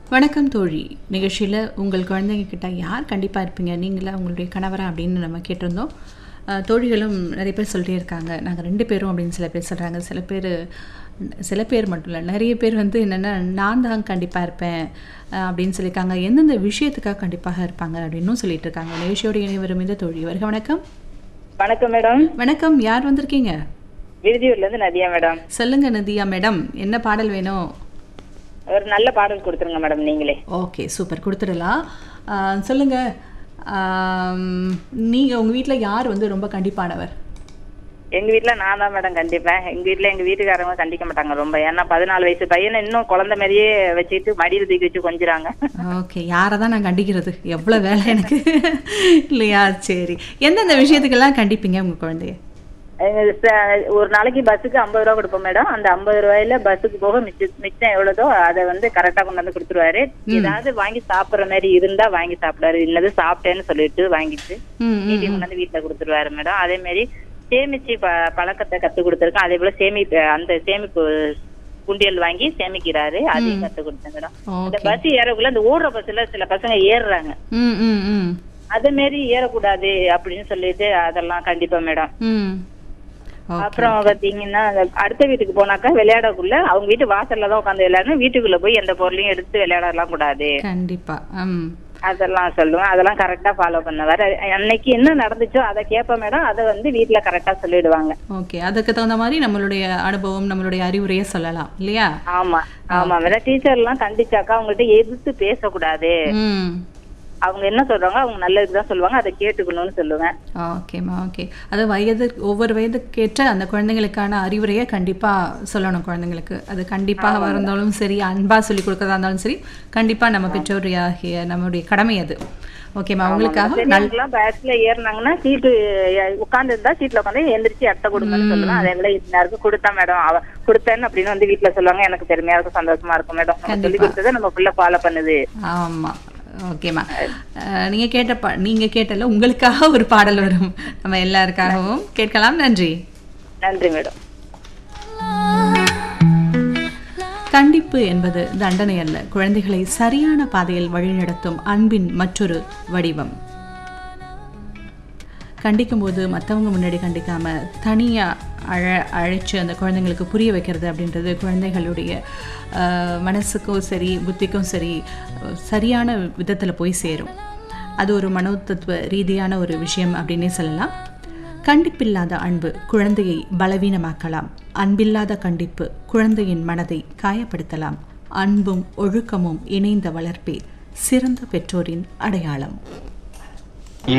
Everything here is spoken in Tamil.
வணக்கம் தோழி நிகழ்ச்சியில் உங்கள் குழந்தைங்க கிட்ட யார் கண்டிப்பாக இருப்பீங்க நீங்களா உங்களுடைய கணவரா அப்படின்னு நம்ம கேட்டிருந்தோம் அஹ், தோழிகளும் நிறைய பேர் சொல்லிட்டே இருக்காங்க நாங்கள் ரெண்டு பேரும் அப்படின்னு சில பேர் சொல்கிறாங்க சில பேர் சில பேர் மட்டும் இல்லை நிறைய பேர் வந்து என்னென்னா நான் தான் கண்டிப்பாக இருப்பேன் அஹ், அப்படின்னு சொல்லியிருக்காங்க எந்தெந்த விஷயத்துக்காக கண்டிப்பாக இருப்பாங்க அப்படின்னும் சொல்லிட்டு இருக்காங்க நிகழ்ச்சியோட இணைவரும் இந்த தோழி வருக வணக்கம் வணக்கம் மேடம் வணக்கம் யார் வந்திருக்கீங்க விருதியூர்ல இருந்து நதியா மேடம் சொல்லுங்க நதியா மேடம் என்ன பாடல் வேணும் ஒரு நல்ல பாடல் கொடுத்துருங்க மேடம் நீங்களே ஓகே சூப்பர் கொடுத்துடலாம் ஆஹ் சொல்லுங்க ஆம், நீங்க உங்க வீட்ல யார் வந்து ரொம்ப கண்டிப்பானவர் எங்க வீட்ல நான் தான் மேடம் கண்டிப்பேன் எங்க வீட்ல எங்க வீட்டுக்காரங்க கண்டிக்க மாட்டாங்க ரொம்ப ஏன்னா பதினாலு வயசு பையனை இன்னும் குழந்தை மாதிரியே வச்சுட்டு மடியில் தூக்கி வச்சு கொஞ்சுறாங்க ஓகே யாரை தான் நான் கண்டிக்கிறது எவ்வளோ வேலை எனக்கு இல்லையா சரி எந்தெந்த விஷயத்துக்கெல்லாம் கண்டிப்பீங்க உங்க குழந்தைய எங்க ச- ஒரு நாளைக்கு பஸ்ஸுக்கு ஐம்பது ரூபா கொடுப்போம் மேடம் அந்த ஐம்பது ரூபாயில பஸ்ஸுக்கு போக மிச்சம் மிச்சம் எவ்வளவுதோ அதை வந்து கரெக்டா கொண்டு வந்து கொடுத்துருவாரு ஏதாவது வாங்கி சாப்பிடுற மாதிரி இருந்தா வாங்கி சாப்பிடாரு இல்லது சாப்பிட்டேன்னு சொல்லிட்டு வாங்கிட்டு ம் ம் மீதி கொண்டு வந்து வீட்டுல கொடுத்துருவாரு மேடம் அதே மாதிரி சேமிச்சு ப- பழக்கத்தை கத்து கொடுத்துருக்கேன் அதே போல சேமிப்பு அந்த சேமிப்பு குண்டியல் வாங்கி சேமிக்கிறாரு அதையும் கத்து கொடுத்தேன் மேடம் இந்த ஓகே பஸ் ஏறக்குள்ள இந்த ஓடுற பஸ்ல சில பசங்க ஏறுறாங்க ம் ம் ம் அதே மாதிரி ஏறக்கூடாது அப்படின்னு சொல்லிட்டு அதெல்லாம் கண்டிப்பா மேடம் ம் ஓகே அப்புறம் பாத்தீங்கன்னா அந்த அடுத்த வீட்டுக்கு போனாக்கா விளையாடக்குள்ள அவங்க வீட்டு வாசல்ல தான் உட்காந்து விளையாடணும் வீட்டுக்குள்ள போய் எந்த பொருளையும் எடுத்து விளையாடலாம் கூடாது கண்டிப்பா ம் அதெல்லாம் சொல்லுவேன் அதெல்லாம் கரெக்டா ஃபாலோ பண்ணுவாரு அன்னைக்கு என்ன நடந்துச்சோ அதை கேட்ப மேடம் அதை வந்து வீட்டுல கரெக்டா சொல்லிடுவாங்க ஓகே அதுக்கு தகுந்த மாதிரி நம்மளுடைய அனுபவம் நம்மளுடைய அறிவுரையை சொல்லலாம் இல்லையா ஆமா ஆமா மேடம் டீச்சர் எல்லாம் கண்டிச்சாக்கா அவங்கள்ட்ட எதிர்த்து பேசக்கூடாது ம் அவங்க என்ன சொல்றாங்க அவங்க நல்லதுக்கு தான் சொல்லுவாங்க அதை கேட்டுக்கணும்னு சொல்லுவேன் ஓகேம்மா ஓகே அது வயது ஒவ்வொரு வயதுக்கேற்ற அந்த குழந்தைங்களுக்கான அறிவுரையை கண்டிப்பாக சொல்லணும் குழந்தைங்களுக்கு அது கண்டிப்பாக இருந்தாலும் சரி அன்பாக சொல்லி கொடுக்கறதா இருந்தாலும் சரி கண்டிப்பாக நம்ம பெற்றோரையாகிய நம்மளுடைய கடமை அது ஓகேம்மா உங்களுக்காக நல் எல்லாம் பஸ்ல ஏறினாங்கன்னா சீட்டு உட்கார்ந்து இருந்தா சீட்ல உட்காந்து எந்திரிச்சு அட்டை கொடுங்கன்னு சொல்லுவேன் அதே போல இன்னாருக்கு கொடுத்தா மேடம் அவ கொடுத்தேன்னு அப்படின்னு வந்து வீட்டுல சொல்லுவாங்க எனக்கு பெருமையா இருக்கும் சந்தோஷமா இருக்கும் மேடம் நம்ம சொல்லி கொடுத்ததை நம்ம பிள்ளை ஃபாலோ பண்ணுது ஆமாம் ஓகேம்மா அஹ், நீங்க கேட்ட பா நீங்க கேட்டல உங்களுக்காக ஒரு பாடல் வரும் நம்ம எல்லாருக்காகவும் கேட்கலாம் நன்றி நன்றி மேடம் கண்டிப்பு என்பது தண்டனை அல்ல குழந்தைகளை சரியான பாதையில் வழிநடத்தும் அன்பின் மற்றொரு வடிவம் கண்டிக்கும் போது மற்றவங்க முன்னாடி கண்டிக்காம தனியாக அழ அழைச்சு அந்த குழந்தைங்களுக்கு புரிய வைக்கிறது அப்படின்றது குழந்தைகளுடைய ஆஹ், மனசுக்கும் சரி புத்திக்கும் சரி அஹ், சரியான விதத்தில் போய் சேரும் அது ஒரு மனோதத்துவ ரீதியான ஒரு விஷயம் அப்படின்னே சொல்லலாம் கண்டிப்பில்லாத அன்பு குழந்தையை பலவீனமாக்கலாம் அன்பில்லாத கண்டிப்பு குழந்தையின் மனதை காயப்படுத்தலாம் அன்பும் ஒழுக்கமும் இணைந்த வளர்ப்பே சிறந்த பெற்றோரின் அடையாளம்